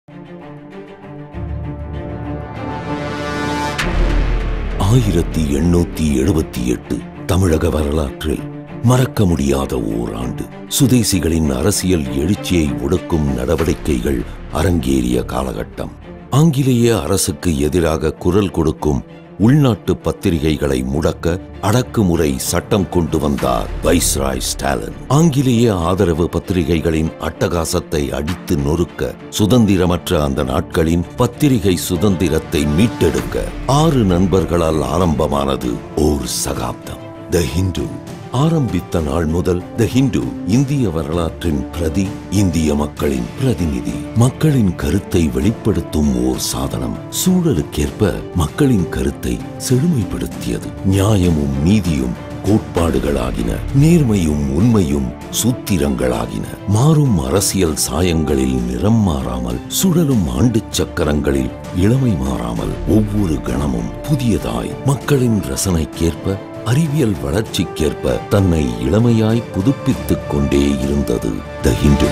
ஆயிரத்தி எண்ணூத்தி எழுபத்தி எட்டு தமிழக வரலாற்றில் மறக்க முடியாத ஓராண்டு சுதேசிகளின் அரசியல் எழுச்சியை ஒடுக்கும் நடவடிக்கைகள் அரங்கேறிய காலகட்டம் ஆங்கிலேய அரசுக்கு எதிராக குரல் கொடுக்கும் உள்நாட்டு பத்திரிகைகளை முடக்க அடக்குமுறை சட்டம் கொண்டு வந்தார் வைஸ்ராய் ஸ்டாலின் ஆங்கிலேய ஆதரவு பத்திரிகைகளின் அட்டகாசத்தை அடித்து நொறுக்க சுதந்திரமற்ற அந்த நாட்களின் பத்திரிகை சுதந்திரத்தை மீட்டெடுக்க ஆறு நண்பர்களால் ஆரம்பமானது ஓர் சகாப்தம் த ஹிந்து ஆரம்பித்த நாள் முதல் த ஹிந்து இந்திய வரலாற்றின் பிரதி இந்திய மக்களின் பிரதிநிதி மக்களின் கருத்தை வெளிப்படுத்தும் ஓர் சாதனம் சூழலுக்கேற்ப மக்களின் கருத்தை செழுமைப்படுத்தியது நியாயமும் நீதியும் கோட்பாடுகளாகின நேர்மையும் உண்மையும் சூத்திரங்களாகின மாறும் அரசியல் சாயங்களில் நிறம் மாறாமல் சுழலும் ஆண்டுச் சக்கரங்களில் இளமை மாறாமல் ஒவ்வொரு கணமும் புதியதாய் மக்களின் ரசனைக்கேற்ப அறிவியல் வளர்ச்சிக்கேற்ப தன்னை இளமையாய் புதுப்பித்துக் கொண்டே இருந்தது த ஹிந்து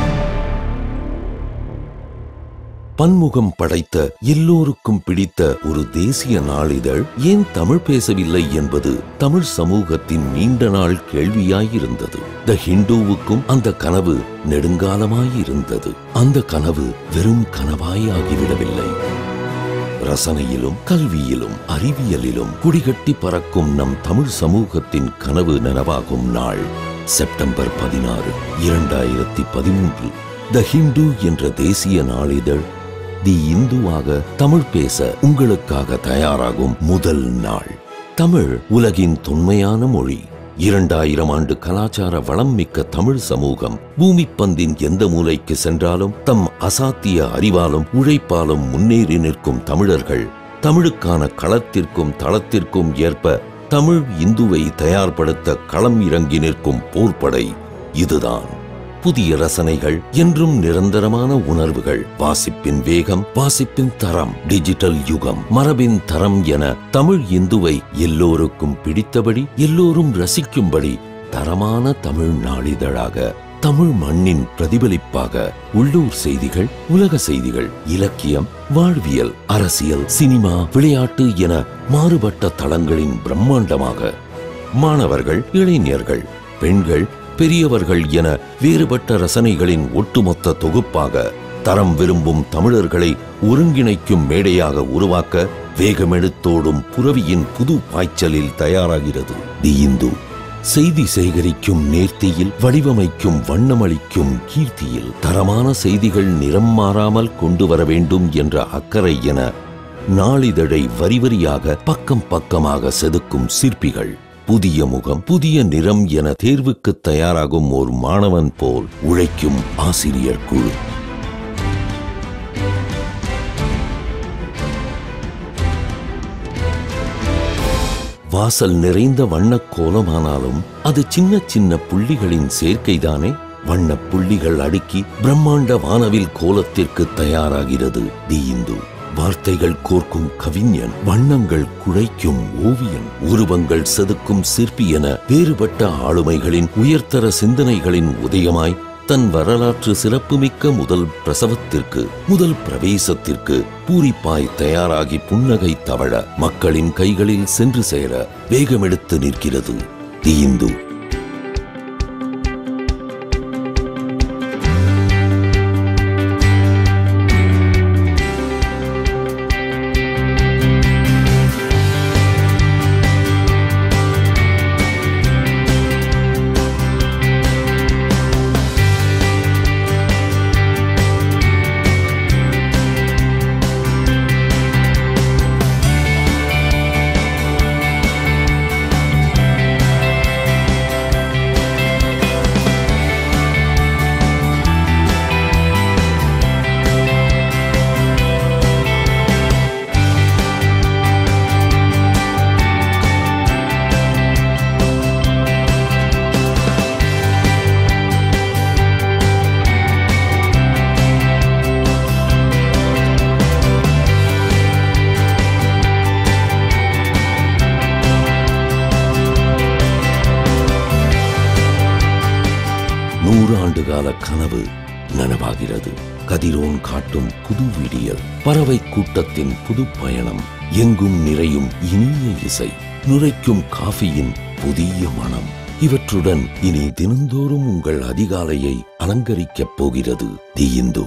பன்முகம் படைத்த எல்லோருக்கும் பிடித்த ஒரு தேசிய நாளிதழ் ஏன் தமிழ் பேசவில்லை என்பது தமிழ் சமூகத்தின் நீண்ட நாள் கேள்வியாயிருந்தது த ஹிந்துவுக்கும் அந்த கனவு நெடுங்காலமாயிருந்தது அந்த கனவு வெறும் கனவாய் ஆகிவிடவில்லை ரசனையிலும் கல்வியிலும் அறிவியலிலும் குடிகட்டி பறக்கும் நம் தமிழ் சமூகத்தின் கனவு நனவாகும் நாள் செப்டம்பர் பதினாறு இரண்டாயிரத்தி பதிமூன்று த ஹிந்து என்ற தேசிய நாளிதழ் தி இந்துவாக தமிழ் பேச உங்களுக்காக தயாராகும் முதல் நாள் தமிழ் உலகின் தொன்மையான மொழி இரண்டாயிரம் ஆண்டு கலாச்சார வளம் மிக்க தமிழ் சமூகம் பூமிப்பந்தின் எந்த மூலைக்கு சென்றாலும் தம் அசாத்திய அறிவாலும் உழைப்பாலும் முன்னேறி நிற்கும் தமிழர்கள் தமிழுக்கான களத்திற்கும் தளத்திற்கும் ஏற்ப தமிழ் இந்துவை தயார்படுத்த களம் இறங்கி நிற்கும் போர்ப்படை இதுதான் புதிய ரசனைகள் என்றும் நிரந்தரமான உணர்வுகள் வாசிப்பின் வேகம் வாசிப்பின் தரம் டிஜிட்டல் யுகம் மரபின் தரம் என தமிழ் இந்துவை எல்லோருக்கும் பிடித்தபடி எல்லோரும் ரசிக்கும்படி தரமான தமிழ் நாளிதழாக தமிழ் மண்ணின் பிரதிபலிப்பாக உள்ளூர் செய்திகள் உலக செய்திகள் இலக்கியம் வாழ்வியல் அரசியல் சினிமா விளையாட்டு என மாறுபட்ட தளங்களின் பிரம்மாண்டமாக மாணவர்கள் இளைஞர்கள் பெண்கள் பெரியவர்கள் என வேறுபட்ட ரசனைகளின் ஒட்டுமொத்த தொகுப்பாக தரம் விரும்பும் தமிழர்களை ஒருங்கிணைக்கும் மேடையாக உருவாக்க வேகமெடுத்தோடும் புரவியின் புது பாய்ச்சலில் தயாராகிறது தி இந்து செய்தி சேகரிக்கும் நேர்த்தியில் வடிவமைக்கும் வண்ணமளிக்கும் கீர்த்தியில் தரமான செய்திகள் நிறம் மாறாமல் கொண்டு வர வேண்டும் என்ற அக்கறை என நாளிதழை வரிவரியாக பக்கம் பக்கமாக செதுக்கும் சிற்பிகள் புதிய முகம் புதிய நிறம் என தேர்வுக்கு தயாராகும் ஓர் மாணவன் போல் உழைக்கும் ஆசிரியர் குழு வாசல் நிறைந்த வண்ணக் கோலமானாலும் அது சின்ன சின்ன புள்ளிகளின் சேர்க்கைதானே வண்ணப் புள்ளிகள் அடுக்கி பிரம்மாண்ட வானவில் கோலத்திற்கு தயாராகிறது தி இந்து வார்த்தைகள் கோர்க்கும் கவிஞன் வண்ணங்கள் குழைக்கும் ஓவியன் உருவங்கள் செதுக்கும் சிற்பி என வேறுபட்ட ஆளுமைகளின் உயர்தர சிந்தனைகளின் உதயமாய் தன் வரலாற்று சிறப்புமிக்க முதல் பிரசவத்திற்கு முதல் பிரவேசத்திற்கு பூரிப்பாய் தயாராகி புன்னகை தவழ மக்களின் கைகளில் சென்று சேர வேகமெடுத்து நிற்கிறது தி இந்து நூறு ஆண்டு கால கனவு நனவாகிறது கதிரோன் காட்டும் புது விடியல் பறவை கூட்டத்தின் புது பயணம் எங்கும் நிறையும் இனிய இசை நுரைக்கும் காஃபியின் புதிய மனம் இவற்றுடன் இனி தினந்தோறும் உங்கள் அதிகாலையை அலங்கரிக்கப் போகிறது தி இந்து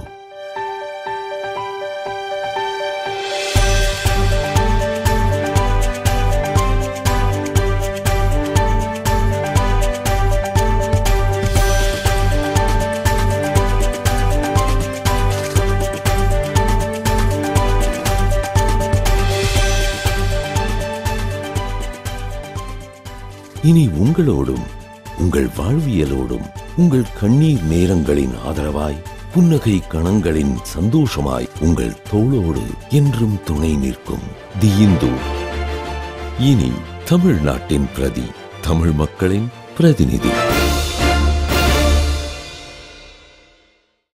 இனி உங்களோடும் உங்கள் வாழ்வியலோடும் உங்கள் கண்ணீர் நேரங்களின் ஆதரவாய் புன்னகை கணங்களின் சந்தோஷமாய் உங்கள் தோளோடு என்றும் துணை நிற்கும் தி இந்து இனி தமிழ்நாட்டின் பிரதி தமிழ் மக்களின் பிரதிநிதி